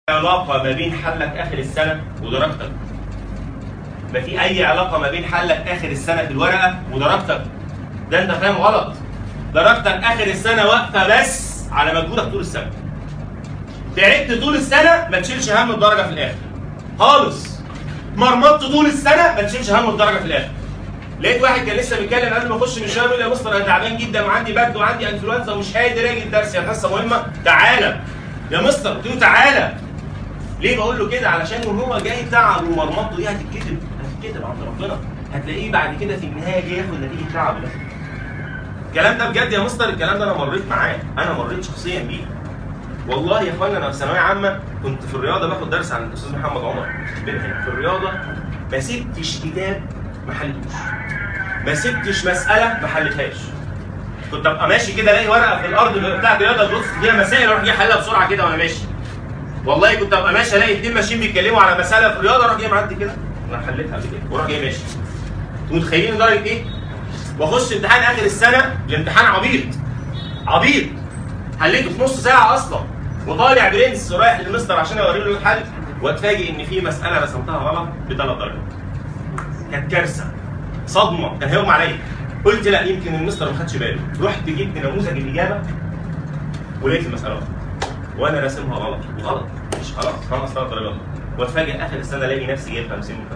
علاقة ما بين حلك آخر السنة ودرجتك ما في أي علاقة ما بين حلك آخر السنة في الورقة ودرجتك ده أنت فاهم غلط درجتك آخر السنة واقفة بس على مجهودك طول السنة تعبت طول السنة ما تشيلش هم الدرجة في الآخر خالص مرمطت طول السنة ما تشيلش هم الدرجة في الآخر لقيت واحد كان لسه بيتكلم قبل ما اخش من الشهر يقول لي يا مستر انا تعبان جدا وعندي برد وعندي انفلونزا ومش قادر اجي الدرس يا حصه مهمه تعالى يا مستر قلت له تعالى ليه بقول له كده علشان وهو جاي تعب ومرمطته دي هتتكتب هتتكتب عند ربنا هتلاقيه بعد كده في النهايه جاي ياخد نتيجه تعبه ده الكلام ده بجد يا مستر الكلام ده انا مريت معاه انا مريت شخصيا بيه والله يا اخوانا انا في ثانويه عامه كنت في الرياضه باخد درس عند الاستاذ محمد عمر في الرياضه ما سبتش كتاب ما حلتوش ما سبتش مساله ما حلتهاش كنت ابقى ماشي كده الاقي ورقه في الارض بتاعت الرياضه تبص فيها مسائل اروح جاي احلها بسرعه كده وانا ماشي والله كنت ابقى ماشي الاقي اتنين ماشيين بيتكلموا على مساله في الرياضه اروح جاي معدي كده انا حليتها قبل كده واروح جاي ماشي متخيلين درجه ايه؟ واخش امتحان اخر السنه الامتحان عبيط عبيط حليته في نص ساعه اصلا وطالع برنس ورايح للمستر عشان اوري له الحل واتفاجئ ان في مساله رسمتها غلط بثلاث درجات كانت كارثه صدمه كان هيغمى عليا قلت لا يمكن المستر ما خدش باله رحت جبت نموذج الاجابه ولقيت المساله غلط وانا راسمها غلط وغلط مش خلاص خمس ثلاث درجات واتفاجئ اخر السنه الاقي نفسي جايب 50 من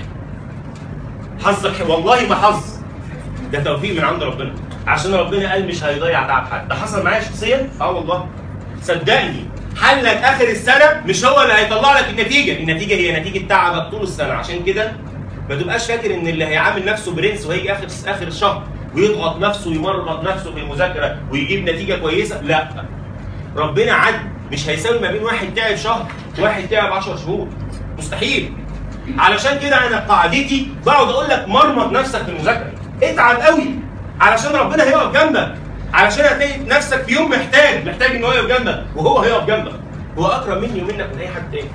50 حظك والله ما حظ ده توفيق من عند ربنا عشان ربنا قال مش هيضيع تعب حد ده حصل معايا شخصيا اه والله صدقني حلك اخر السنه مش هو اللي هيطلع لك النتيجه النتيجه هي نتيجه تعبك طول السنه عشان كده ما تبقاش فاكر ان اللي هيعامل نفسه برنس وهيجي اخر اخر الشهر ويضغط نفسه ويمرض نفسه في المذاكره ويجيب نتيجه كويسه لا ربنا عدل مش هيساوي ما بين واحد تعب شهر وواحد تعب 10 شهور مستحيل علشان كده انا قاعدتي بقعد اقول لك مرمط نفسك في المذاكره اتعب قوي علشان ربنا هيقف جنبك علشان هتلاقي نفسك في يوم محتاج محتاج ان هو يقف جنبك وهو هيقف جنبك هو اقرب مني ومنك من اي حد تاني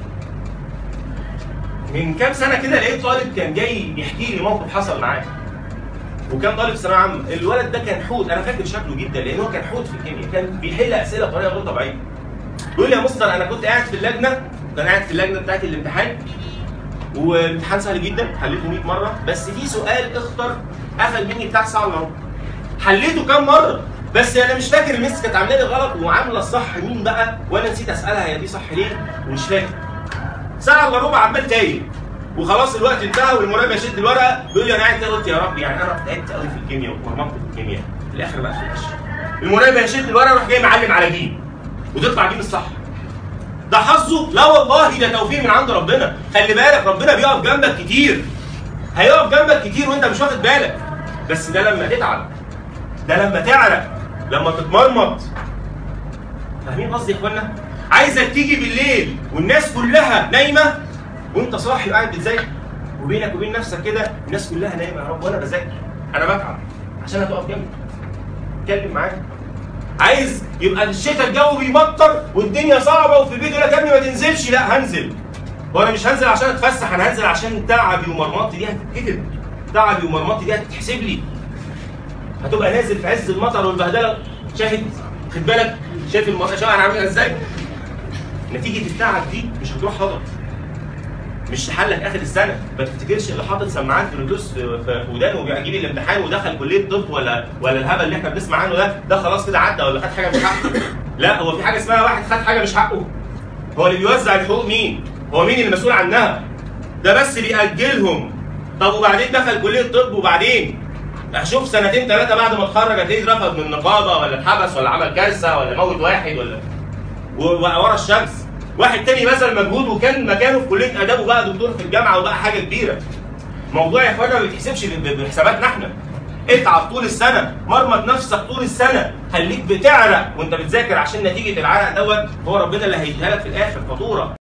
من كام سنه كده لقيت طالب كان جاي يحكي لي موقف حصل معاه وكان طالب ثانويه عامه الولد ده كان حوت انا فاكر شكله جدا لان هو كان حوت في الكيمياء كان بيحل اسئله بطريقه غير طبيعيه بيقول لي يا مستر انا كنت قاعد في اللجنه كان قاعد في اللجنه بتاعت الامتحان والامتحان سهل جدا حليته 100 مره بس في سؤال اختر اخذ مني بتاع ساعه الا ربع حليته كام مره بس انا مش فاكر المس كانت عامله لي غلط وعامله الصح مين بقى وانا نسيت اسالها هي دي صح ليه ومش فاكر ساعه الا ربع عمال تايه وخلاص الوقت انتهى والمراقب يشد الورقه بيقول لي انا قاعد كده قلت يا رب يعني انا تعبت قوي في الكيمياء واتمرمطت في الكيمياء في الاخر بقى فلاش المراقب يشد الورقه يروح جاي معلم على جيم وتطلع جيم الصح ده حظه لا والله ده توفيق من عند ربنا خلي بالك ربنا بيقف جنبك كتير هيقف جنبك كتير وانت مش واخد بالك بس ده لما تتعب ده لما تعرق لما تتمرمط فاهمين قصدي يا اخوانا عايزك تيجي بالليل والناس كلها نايمه وانت صاحي وقاعد بتذاكر وبينك وبين نفسك كده الناس كلها نايمه يا رب وانا بذاكر انا بتعب عشان هتقف جنبي اتكلم معاك عايز يبقى الشتاء الجو بيمطر والدنيا صعبه وفي البيت يقول لك يا ابني ما تنزلش لا هنزل وانا مش هنزل عشان اتفسح انا هنزل عشان تعبي ومرمطتي دي هتتكتب تعبي ومرمطتي دي هتتحسب لي هتبقى نازل في عز المطر والبهدله شاهد خد بالك شايف المطر شايف انا عاملها ازاي نتيجه التعب دي مش هتروح هدر مش حلك اخر السنه ما تفتكرش اللي حاطط سماعات بلوتوث في في ودانه وبيجيب الامتحان ودخل كليه طب ولا ولا الهبل اللي احنا بنسمع عنه ده ده خلاص كده عدى ولا خد حاجه مش حقه لا هو في حاجه اسمها واحد خد حاجه مش حقه هو اللي بيوزع الحقوق مين هو مين اللي مسؤول عنها ده بس بيأجلهم طب وبعدين دخل كليه طب وبعدين اشوف سنتين ثلاثه بعد ما اتخرج هتلاقيه اترفض من النقابه ولا اتحبس ولا عمل كارثه ولا موت واحد ولا ورا الشمس واحد تاني بذل مجهود وكان مكانه في كليه اداب وبقى دكتور في الجامعه وبقى حاجه كبيره موضوع يا اخوانا ما بيتحسبش بحساباتنا احنا اتعب طول السنه مرمط نفسك طول السنه خليك بتعرق وانت بتذاكر عشان نتيجه العرق دوت هو ربنا اللي هيديها لك في الاخر فاتوره